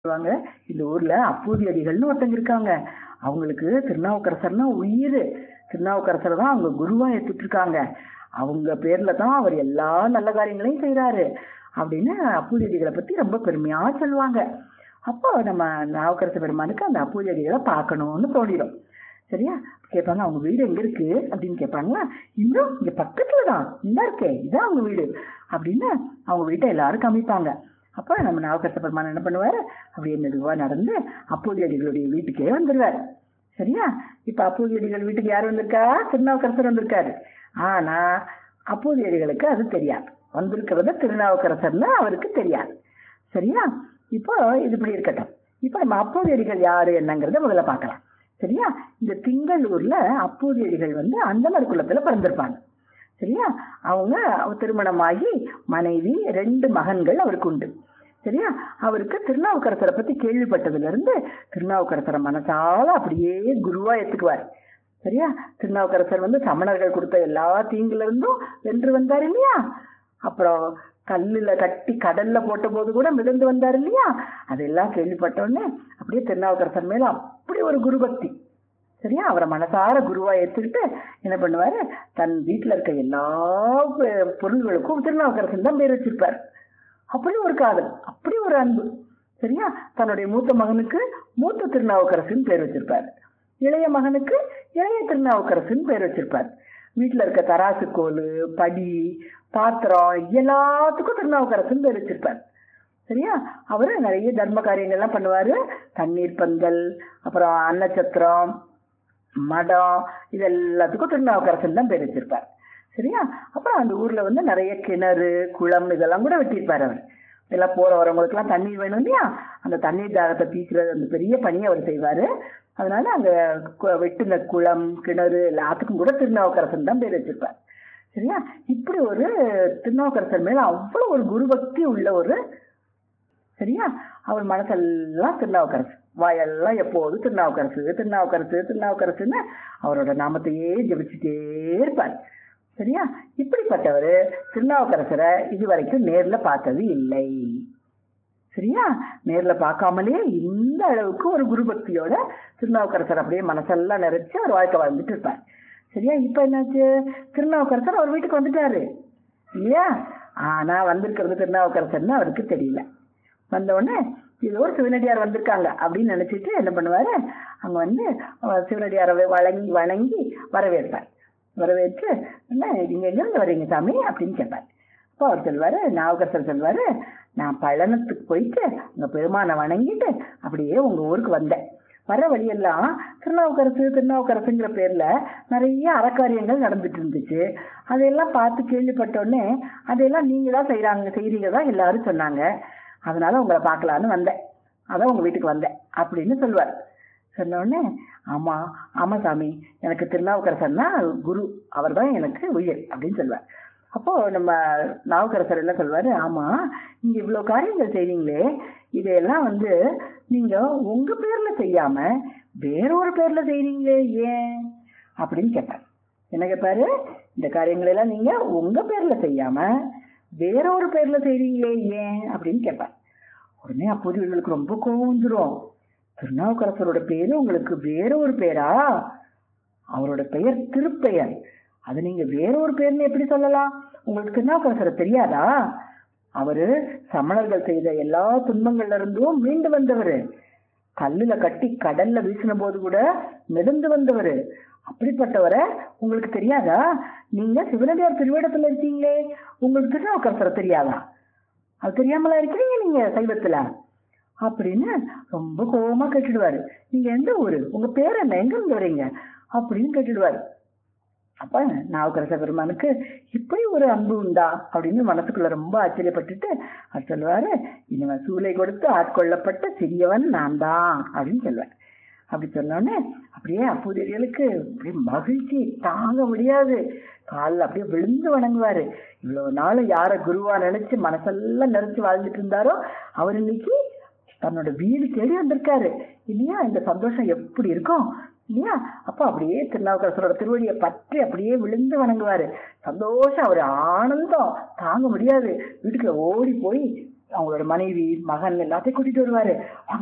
சொல்லுவாங்க இந்த ஊர்ல அப்பூதி அடிகள்னு ஒருத்தங்க இருக்காங்க அவங்களுக்கு திருநாவுக்கரசர்னா உயிர் திருநாவுக்கரசர் தான் அவங்க குருவா எடுத்துட்டு இருக்காங்க அவங்க பேர்ல தான் அவர் எல்லா நல்ல காரியங்களையும் செய்றாரு அப்படின்னு அப்பூதி அடிகளை பத்தி ரொம்ப பெருமையா சொல்லுவாங்க அப்போ நம்ம நாவுக்கரச பெருமானுக்கு அந்த அப்பூதி அடிகளை பார்க்கணும்னு தோணிடும் சரியா கேட்பாங்க அவங்க வீடு எங்க இருக்கு அப்படின்னு கேட்பாங்களா இன்னும் இங்க பக்கத்துல தான் இந்த இருக்கே இதான் அவங்க வீடு அப்படின்னு அவங்க வீட்டை எல்லாரும் காமிப்பாங்க அப்போ நம்ம நாவுக்கரச பெருமான் என்ன பண்ணுவாரு அப்படியே மெதுவா நடந்து அப்போதி அடிகளுடைய வீட்டுக்கே வந்துடுவார் சரியா இப்ப அப்போதி அடிகள் வீட்டுக்கு யார் வந்திருக்கா திருநாவுக்கரசர் வந்திருக்காரு ஆனா அப்போதி அடிகளுக்கு அது தெரியாது வந்திருக்கிறது திருநாவுக்கரசர்னு அவருக்கு தெரியாது சரியா இப்போ இது இப்படி இருக்கட்டும் இப்போ நம்ம அப்போதி அடிகள் யாரு என்னங்கிறத முதல்ல பார்க்கலாம் சரியா இந்த திங்களூர்ல அப்போதி அடிகள் வந்து அந்தனர் குலத்துல பிறந்திருப்பாங்க சரியா அவங்க திருமணமாகி மனைவி ரெண்டு மகன்கள் அவருக்கு உண்டு சரியா அவருக்கு திருநாவுக்கரசரை பத்தி கேள்விப்பட்டதுல இருந்து திருநாவுக்கரசரை மனசால அப்படியே குருவா எடுத்துக்குவார் சரியா திருநாவுக்கரசர் வந்து சமணர்கள் கொடுத்த எல்லா தீங்குல இருந்தும் வென்று வந்தார் இல்லையா அப்புறம் கல்லுல கட்டி கடல்ல போட்ட போது கூட மிதந்து வந்தார் இல்லையா அதெல்லாம் கேள்விப்பட்ட உடனே அப்படியே திருநாவுக்கரசர் மேல அப்படி ஒரு குரு பக்தி சரியா அவரை மனசார குருவா எடுத்துக்கிட்டு என்ன பண்ணுவாரு தன் வீட்டுல இருக்க எல்லா பொ- பொருள்களுக்கும் திருநாவுக்கரசன் தான் பேர் வச்சிருப்பார் அப்படி ஒரு காதல் அப்படி ஒரு அன்பு சரியா தன்னுடைய மூத்த மகனுக்கு மூத்த திருநாவுக்கரசன் பேர் வச்சிருப்பார் இளைய மகனுக்கு இளைய திருநாவுக்கரசன் பேர் வச்சிருப்பார் வீட்டுல இருக்க தராசு கோல் படி பாத்திரம் எல்லாத்துக்கும் திருநாவுக்கரசன் பேர் வச்சிருப்பார் சரியா அவரு நிறைய தர்ம காரியங்கள்லாம் பண்ணுவாரு தண்ணீர் பந்தல் அப்புறம் அன்னச்சத்திரம் மடம் இது எல்லாத்துக்கும் திருநாவுக்கரசன் தான் பேர் வச்சிருப்பார் சரியா அப்புறம் அந்த ஊர்ல வந்து நிறைய கிணறு குளம் இதெல்லாம் கூட வெட்டியிருப்பார் அவர் எல்லாம் போற வரவங்களுக்குலாம் தண்ணீர் வேணும் இல்லையா அந்த தண்ணீர் தாகத்தை தீர்க்கிறது அந்த பெரிய பணியை அவர் செய்வாரு அதனால அந்த கு- வெட்டின குளம் கிணறு எல்லாத்துக்கும் கூட திருநாவுக்கரசன் தான் பேர் வச்சிருப்பார் சரியா இப்படி ஒரு திருநாவுக்கரசர் மேல அவ்வளவு ஒரு குரு பக்தி உள்ள ஒரு சரியா அவர் மனசெல்லாம் திருநாவுக்கரசு வாயெல்லாம் எப்போதும் திருநாவுக்கரசு திருநாவுக்கரசு திருநாவுக்கரசுன்னு அவரோட நாமத்தையே ஜெபிச்சுட்டே இருப்பார் சரியா இப்படிப்பட்டவர் திருநாவுக்கரசரை இதுவரைக்கும் நேர்ல பார்த்தது இல்லை சரியா நேர்ல பார்க்காமலே இந்த அளவுக்கு ஒரு குரு பக்தியோட திருநாவுக்கரசர் அப்படியே மனசெல்லாம் நிறைச்சு அவர் வாழ்க்கை வாழ்ந்துட்டு இருப்பார் சரியா இப்ப என்னாச்சு திருநாவுக்கரசர் அவர் வீட்டுக்கு வந்துட்டாரு இல்லையா ஆனா வந்திருக்கிறது திருநாவுக்கரசர்னு அவருக்கு தெரியல வந்த உடனே இது ஒரு சிவனடியார் வந்திருக்காங்க அப்படின்னு நினைச்சிட்டு என்ன பண்ணுவாரு அங்க வந்து அஹ், சிவனடியாரை வணங்கி வணங்கி வரவேற்பார் வரவேற்று என்ன நீங்க எங்க இருந்து வர்றீங்க சாமி அப்படின்னு கேட்பார் அப்போ அவர் சொல்வாரு நாவுக்கரசர் சொல்வாரு நான் பழனத்துக்கு போயிட்டு அங்க பெருமானை வணங்கிட்டு அப்படியே உங்க ஊருக்கு வந்தேன் வர வழியெல்லாம் திருநாவுக்கரசு திருநாவுக்கரசுங்கிற பேர்ல நிறைய அறக்காரியங்கள் நடந்துட்டு இருந்துச்சு அதையெல்லாம் பார்த்து கேள்விப்பட்ட உடனே அதையெல்லாம் நீங்க தான் செய்யறாங்க செய்றீங்க தான் எல்லாரும் சொன்னாங்க அதனால உங்களை பார்க்கலான்னு வந்தேன் அதான் உங்க வீட்டுக்கு வந்தேன் அப்படின்னு சொல்லுவார் சொன்ன உடனே ஆமா ஆமா சாமி எனக்கு திருநாவுக்கரசர்னா குரு அவர் தான் எனக்கு உயிர் அப்படின்னு சொல்லுவார் அப்போ நம்ம நாவுக்கரசர் என்ன சொல்வாரு ஆமா நீங்க இவ்வளவு காரியங்கள் செய்றீங்களே இதையெல்லாம் வந்து நீங்க உங்க பேர்ல செய்யாம வேற ஒரு பேர்ல செய்றீங்களே ஏன் அப்படின்னு கேட்பார் என்ன கேட்பாரு இந்த காரியங்கள் எல்லாம் நீங்க உங்க பேர்ல செய்யாம வேற ஒரு பேர்ல செய்றீங்களே ஏன் அப்படின்னு கேட்பார் உடனே அப்போது இவங்களுக்கு ரொம்ப கோவம் வந்துரும் திருநாவுக்கரசரோட பேரு உங்களுக்கு வேற ஒரு பேரா அவரோட பெயர் திருப்பெயர் அது நீங்க வேற ஒரு பேர்னு எப்படி சொல்லலாம் உங்களுக்கு திருநாவுக்கரசரை தெரியாதா அவரு சமணர்கள் செய்த எல்லா துன்பங்கள்ல இருந்தும் மீண்டு வந்தவர் கல்லுல கட்டி கடல்ல வீசின போது கூட மிதந்து வந்தவர் அப்படிப்பட்டவரை உங்களுக்கு தெரியாதா நீங்க சிவனடியார் திருவேடத்துல இருக்கீங்களே உங்களுக்கு திருநாவுக்கரசரை தெரியாதா அது தெரியாமலா இருக்கிறீங்க நீங்க சைவத்துல அப்படின்னு ரொம்ப கோவமா கேட்டுடுவாரு நீங்க எந்த ஊரு உங்க பேர் என்ன எங்க இருந்து வரீங்க அப்படின்னு கேட்டுடுவாரு அப்ப நாவுக்கரச பெருமானுக்கு இப்படி ஒரு அன்பு உண்டா அப்படின்னு மனசுக்குள்ள ரொம்ப ஆச்சரியப்பட்டுட்டு அவர் சொல்லுவாரு இனிவன் சூளை கொடுத்து ஆட்கொள்ளப்பட்ட சிறியவன் நான் தான் அப்படின்னு சொல்லுவார் அப்படி சொன்னோடனே அப்படியே அப்பூதியர்களுக்கு அப்படியே மகிழ்ச்சி தாங்க முடியாது காலில் அப்படியே விழுந்து வணங்குவாரு இவ்வளவு நாள் யார குருவா நினைச்சு மனசெல்லாம் நிறைச்சு வாழ்ந்துட்டு இருந்தாரோ அவர் இன்னைக்கு தன்னோட வீடு தேடி வந்திருக்காரு இல்லையா இந்த சந்தோஷம் எப்படி இருக்கும் இல்லையா அப்போ அப்படியே திருநாவுக்கரசரோட திருவடியை பற்றி அப்படியே விழுந்து வணங்குவாரு சந்தோஷம் அவர் ஆனந்தம் தாங்க முடியாது வீட்டுக்குள்ள ஓடி போய் அவங்களோட மனைவி மகன் எல்லாத்தையும் கூட்டிட்டு வருவாரு